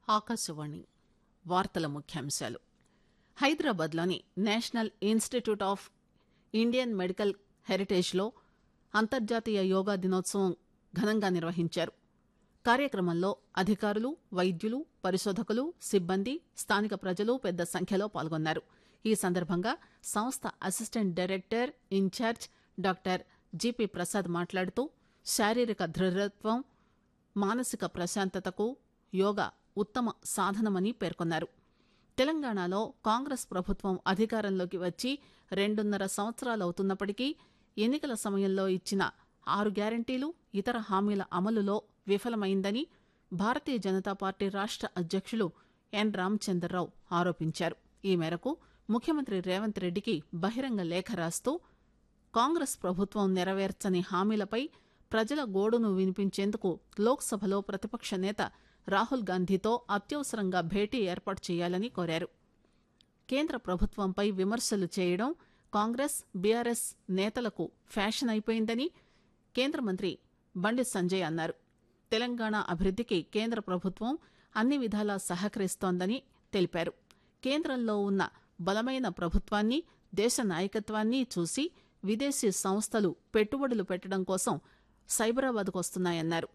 ఆకాశవాణి వార్తల ముఖ్యాంశాలు హైదరాబాద్లోని national institute of Indian medical హెరిటేజ్లో అంతర్జాతీయ యోగా దినోత్సవం ఘనంగా నిర్వహించారు కార్యక్రమంలో అధికారులు వైద్యులు పరిశోధకులు సిబ్బంది స్థానిక ప్రజలు పెద్ద సంఖ్యలో పాల్గొన్నారు ఈ సందర్భంగా సంస్థ assistant director in charge doctor G P Prasad మాట్లాడుతూ శారీరక దృఢత్వం మానసిక ప్రశాంతతకు యోగా ఉత్తమ సాధనమని పేర్కొన్నారు తెలంగాణలో కాంగ్రెస్ ప్రభుత్వం అధికారంలోకి వచ్చి రెండున్నర సంవత్సరాలవుతున్నప్పటికీ ఎన్నికల సమయంలో ఇచ్చిన ఆరు గ్యారంటీలు ఇతర హామీల అమలులో విఫలమైందని భారతీయ జనతా పార్టీ రాష్ట అధ్యక్షులు ఎన్ రామచంద్రరావు ఆరోపించారు ఈ మేరకు ముఖ్యమంత్రి రేవంత్ రెడ్డికి బహిరంగ లేఖ రాస్తూ కాంగ్రెస్ ప్రభుత్వం నెరవేర్చని హామీలపై ప్రజల గోడును వినిపించేందుకు లోక్సభలో ప్రతిపక్ష నేత రాహుల్ గాంధీతో అత్యవసరంగా భేటీ ఏర్పాటు చేయాలని కోరారు కేంద్ర ప్రభుత్వంపై విమర్శలు చేయడం కాంగ్రెస్ బీఆర్ఎస్ నేతలకు ఫ్యాషన్ అయిపోయిందని కేంద్ర మంత్రి బండి సంజయ్ అన్నారు తెలంగాణ అభివృద్దికి కేంద్ర ప్రభుత్వం అన్ని విధాలా సహకరిస్తోందని తెలిపారు కేంద్రంలో ఉన్న బలమైన ప్రభుత్వాన్ని దేశ నాయకత్వాన్ని చూసి విదేశీ సంస్థలు పెట్టుబడులు పెట్టడం కోసం సైబరాబాద్కు వస్తున్నాయన్నారు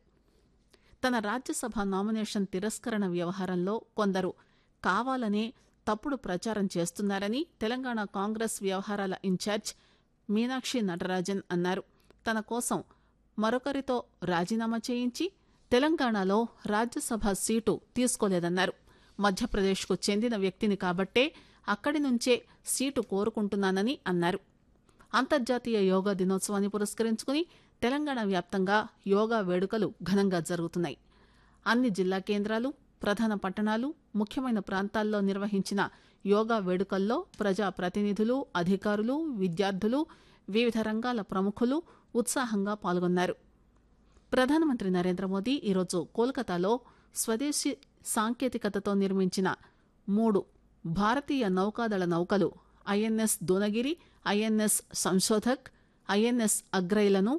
తన రాజ్యసభ నామినేషన్ తిరస్కరణ వ్యవహారంలో కొందరు కావాలనే తప్పుడు ప్రచారం చేస్తున్నారని తెలంగాణ కాంగ్రెస్ వ్యవహారాల ఇన్ఛార్జ్ మీనాక్షి నటరాజన్ అన్నారు తన కోసం మరొకరితో రాజీనామా చేయించి తెలంగాణలో రాజ్యసభ సీటు తీసుకోలేదన్నారు మధ్యప్రదేశ్కు చెందిన వ్యక్తిని కాబట్టే అక్కడి నుంచే సీటు కోరుకుంటున్నానని అన్నారు అంతర్జాతీయ యోగా దినోత్సవాన్ని పురస్కరించుకుని తెలంగాణ వ్యాప్తంగా యోగా వేడుకలు ఘనంగా జరుగుతున్నాయి అన్ని జిల్లా కేంద్రాలు ప్రధాన పట్టణాలు ముఖ్యమైన ప్రాంతాల్లో నిర్వహించిన యోగా వేడుకల్లో ప్రజా ప్రతినిధులు అధికారులు విద్యార్థులు వివిధ రంగాల ప్రముఖులు ఉత్సాహంగా పాల్గొన్నారు ప్రధానమంత్రి నరేంద్ర మోదీ ఈరోజు కోల్కతాలో స్వదేశీ సాంకేతికతతో నిర్మించిన మూడు భారతీయ నౌకాదళ నౌకలు INS Dunagiri INS Sanshodhak INS అగ్రైలను